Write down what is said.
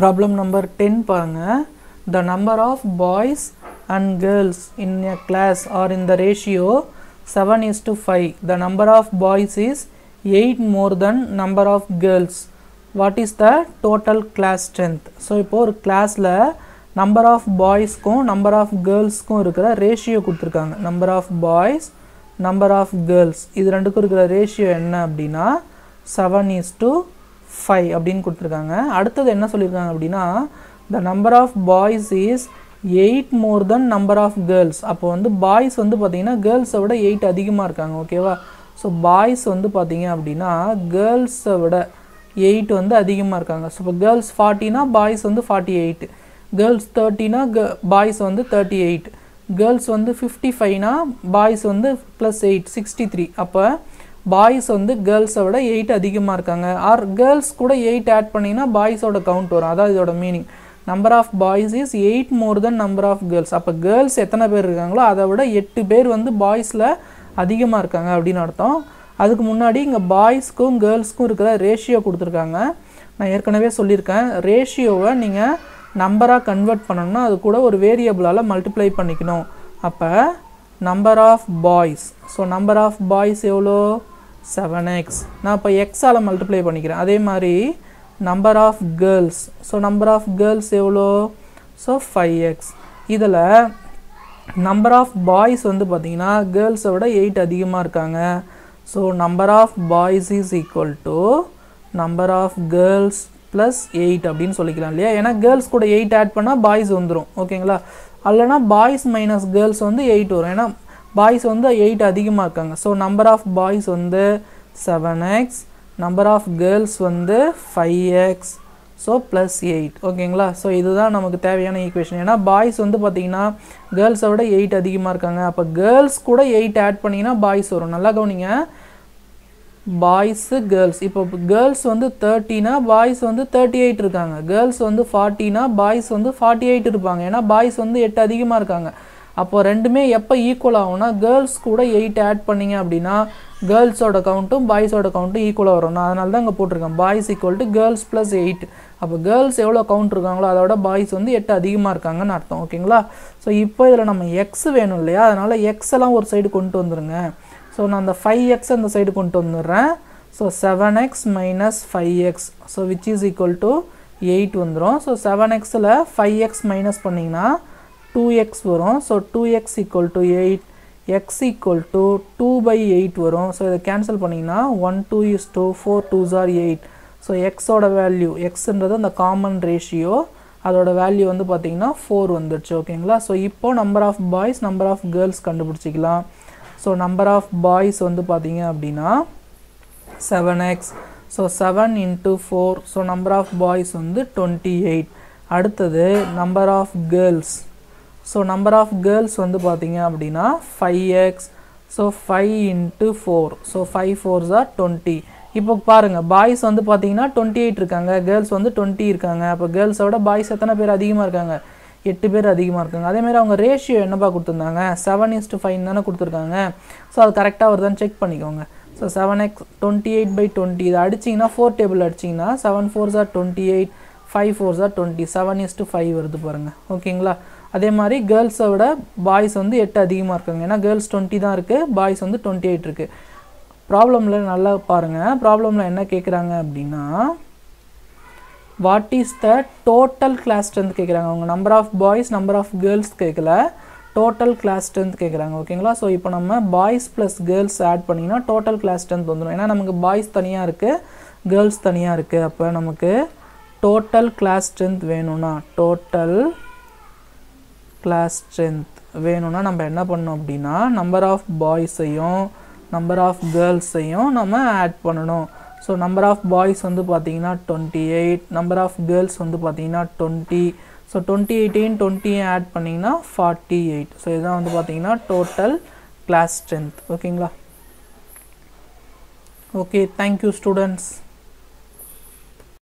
problem number ten பாருங்க the number of boys and girls in a class are in the ratio seven is to five the number of boys is eight more than number of girls what is the total class strength so இப்போ ஒரு கிளாஸில் number of பாய்ஸ்க்கும் number of கேர்ள்ஸ்க்கும் இருக்கிற ratio கொடுத்துருக்காங்க number of boys number of girls இது ரெண்டுக்கும் இருக்கிற ரேஷியோ என்ன அப்படின்னா செவன் இஸ் டு ஃபைவ் அப்படின்னு கொடுத்துருக்காங்க அடுத்தது என்ன சொல்லியிருக்காங்க அப்படின்னா the number of boys is eight more than number of girls அப்போ வந்து பாய்ஸ் வந்து பார்த்தீங்கன்னா கேர்ள்ஸை விட எயிட் அதிகமாக இருக்காங்க ஓகேவா ஸோ பாய்ஸ் வந்து பார்த்தீங்க அப்படின்னா கேர்ள்ஸை விட எயிட் வந்து அதிகமாக இருக்காங்க ஸோ இப்போ கேர்ள்ஸ் ஃபார்ட்டினா பாய்ஸ் வந்து ஃபார்ட்டி எயிட் கேர்ள்ஸ் தேர்ட்டினா பாய்ஸ் வந்து தேர்ட்டி எயிட் கேர்ள்ஸ் வந்து ஃபிஃப்டி ஃபைவ்னா பாய்ஸ் வந்து ப்ளஸ் எயிட் சிக்ஸ்டி த்ரீ அப்போ பாய்ஸ் வந்து கேர்ள்ஸை விட எயிட் அதிகமாக இருக்காங்க ஆர் கேர்ள்ஸ் கூட எயிட் ஆட் பண்ணிங்கன்னா பாய்ஸோட கவுண்ட் வரும் அதான் இதோட meaning number of boys is eight more than number of girls அப்போ கேர்ள்ஸ் எத்தனை பேர் இருக்காங்களோ அதை விட எட்டு பேர் வந்து பாய்ஸில் அதிகமாக இருக்காங்க அப்படின்னு அர்த்தம் அதுக்கு முன்னாடி இங்கே பாய்ஸ்க்கும் கேர்ள்ஸ்க்கும் இருக்கிற ரேஷியோ கொடுத்துருக்காங்க நான் ஏற்கனவே சொல்லியிருக்கேன் ரேஷியோவை நீங்கள் நம்பராக கன்வெர்ட் பண்ணணும்னா அது கூட ஒரு வேரியபிளால் மல்டிப்ளை பண்ணிக்கணும் அப்போ number of boys so number of boys எவ்வளோ செவன் எக்ஸ் நான் இப்போ எக்ஸால் மல்டிப்ளை பண்ணிக்கிறேன் அதே மாதிரி number of girls so number of girls எவ்வளோ ஸோ ஃபைவ் எக்ஸ் இதில் நம்பர் ஆஃப் பாய்ஸ் வந்து பார்த்தீங்கன்னா கேர்ள்ஸை விட எயிட் அதிகமாக இருக்காங்க so number of boys is equal to number of girls plus eight அப்படின்னு சொல்லிக்கலாம் இல்லையா ஏன்னா கேர்ள்ஸ் கூட எயிட் ஆட் பண்ணால் பாய்ஸ் வந்துடும் ஓகேங்களா அல்லனா பாய்ஸ் மைனஸ் கேர்ள்ஸ் வந்து எயிட் வரும் ஏன்னா பாய்ஸ் வந்து எயிட் அதிகமாக இருக்காங்க ஸோ நம்பர் ஆஃப் பாய்ஸ் வந்து seven x number of girls வந்து five x so plus eight ஓகேங்களா ஸோ இதுதான் நமக்கு தேவையான ஈக்குவேஷன் ஏன்னா பாய்ஸ் வந்து பார்த்தீங்கன்னா கேர்ள்ஸை விட எயிட் அதிகமாக இருக்காங்க அப்போ கேர்ள்ஸ் கூட எயிட் ஆட் பண்ணிங்கன்னா பாய்ஸ் வரும் நல்லா கவனிங்க பாய்ஸு கேர்ள்ஸ் இப்போ கேர்ள்ஸ் வந்து தேர்ட்டினா பாய்ஸ் வந்து தேர்ட்டி எயிட் இருக்காங்க கேர்ள்ஸ் வந்து ஃபார்ட்டினா பாய்ஸ் வந்து ஃபார்ட்டி எயிட் இருப்பாங்க ஏன்னா பாய்ஸ் வந்து எட்டு அதிகமாக இருக்காங்க அப்போ ரெண்டுமே எப்போ ஈக்குவல் ஆகும்னா கேர்ள்ஸ் கூட எயிட் ஆட் பண்ணிங்க அப்படின்னா கேர்ள்ஸோட கவுண்ட்டும் பாய்ஸோட கவுண்ட்டும் ஈக்குவலாக வரும் நான் அதனால தான் இங்கே போட்டிருக்கேன் boys equal to girls plus eight அப்போ கேர்ள்ஸ் எவ்வளோ கவுண்ட் இருக்காங்களோ அதோட பாய்ஸ் வந்து எட்டு அதிகமாக இருக்காங்கன்னு அர்த்தம் ஓகேங்களா ஸோ இப்போ இதில் நம்ம எக்ஸ் வேணும் இல்லையா அதனால் எக்ஸ் எல்லாம் ஒரு சைடு கொண்டு வந்துருங்க ஸோ நான் அந்த ஃபைவ் எக்ஸ் அந்த சைடு கொண்டு வந்துடுறேன் so seven x minus five x so which is equal to eight வந்துடும் ஸோ செவன் எக்ஸில் ஃபைவ் எக்ஸ் மைனஸ் பண்ணிங்கன்னா டூ எக்ஸ் வரும் so two x equal to eight x equal to two by eight வரும் so இதை cancel பண்ணிங்கன்னா one two is two four two or eight so எக்ஸோட value எக்ஸ்ன்றது அந்த common ratio அதோட value வந்து பார்த்தீங்கன்னா ஃபோர் வந்துடுச்சு ஓகேங்களா ஸோ இப்போ number of boys number of girls கண்டுபிடிச்சிக்கலாம் ஸோ நம்பர் ஆஃப் பாய்ஸ் வந்து பார்த்தீங்க அப்படின்னா seven x so seven into four so number of boys வந்து டுவெண்ட்டி எயிட் அடுத்தது number of girls so number of girls வந்து பார்த்தீங்க அப்படின்னா five x so five into four so five fours are twenty இப்போ பாருங்கள் பாய்ஸ் வந்து பார்த்தீங்கன்னா twenty eight இருக்காங்க கேர்ள்ஸ் வந்து டுவெண்ட்டி இருக்காங்க அப்போ கேர்ள்ஸோட பாய்ஸ் எத்தனை பேர் அதிகமாக இருக்காங்க எட்டு பேர் அதிகமாக இருக்காங்க அதேமாதிரி அவங்க ரேஷியோ என்னப்பா கொடுத்துருந்தாங்க செவன் இஸ்ட்டு ஃபைவ் தானே கொடுத்துருக்காங்க ஸோ அது கரெக்டாக வருதான்னு செக் பண்ணிக்கோங்க so seven x twenty eight by twenty இதை அடிச்சிங்கன்னா ஃபோர் டேபிள் அடிச்சிங்கன்னா seven fours are twenty eight five fours are twenty seven is to five வருது பாருங்கள் ஓகேங்களா அதே மாதிரி கேர்ள்ஸை விட பாய்ஸ் வந்து எட்டு அதிகமாக இருக்காங்க ஏன்னா கேர்ள்ஸ் டுவெண்ட்டி தான் இருக்குது பாய்ஸ் வந்து டுவெண்ட்டி எயிட் இருக்குது ப்ராப்ளமில் நல்லா பாருங்கள் ப்ராப்ளமில் என்ன கேட்குறாங்க அப்படின்னா what is the total class strength கேட்குறாங்க அவங்க number of boys number of girls கேட்கல டோட்டல் கிளாஸ் ஸ்ட்ரென்த் கேட்குறாங்க ஓகேங்களா ஸோ இப்போ நம்ம பாய்ஸ் ப்ளஸ் கேர்ள்ஸ் ஆட் பண்ணிங்கன்னா டோட்டல் கிளாஸ் ஸ்ட்ரென்த் வந்துடும் ஏன்னா நமக்கு பாய்ஸ் தனியாக இருக்குது கேர்ள்ஸ் தனியாக இருக்குது அப்போ நமக்கு டோட்டல் கிளாஸ் ஸ்ட்ரென்த் வேணும்னா டோட்டல் கிளாஸ் ஸ்ட்ரென்த் வேணும்னா நம்ம என்ன பண்ணோம் அப்படின்னா நம்பர் ஆஃப் பாய்ஸையும் நம்பர் ஆஃப் கேர்ள்ஸையும் நம்ம ஆட் பண்ணணும் ஸோ நம்பர் ஆஃப் பாய்ஸ் வந்து பார்த்தீங்கன்னா twenty eight number of girls வந்து பார்த்தீங்கன்னா டுவெண்ட்டி ஸோ டுவெண்ட்டி எயிட்டையும் டுவெண்ட்டியும் ஆட் பண்ணிங்கன்னா ஃபார்ட்டி எயிட் ஸோ இதுதான் வந்து பார்த்தீங்கன்னா டோட்டல் கிளாஸ் ஸ்ட்ரென்த் ஓகேங்களா ஓகே தேங்க்யூ ஸ்டூடெண்ட்ஸ்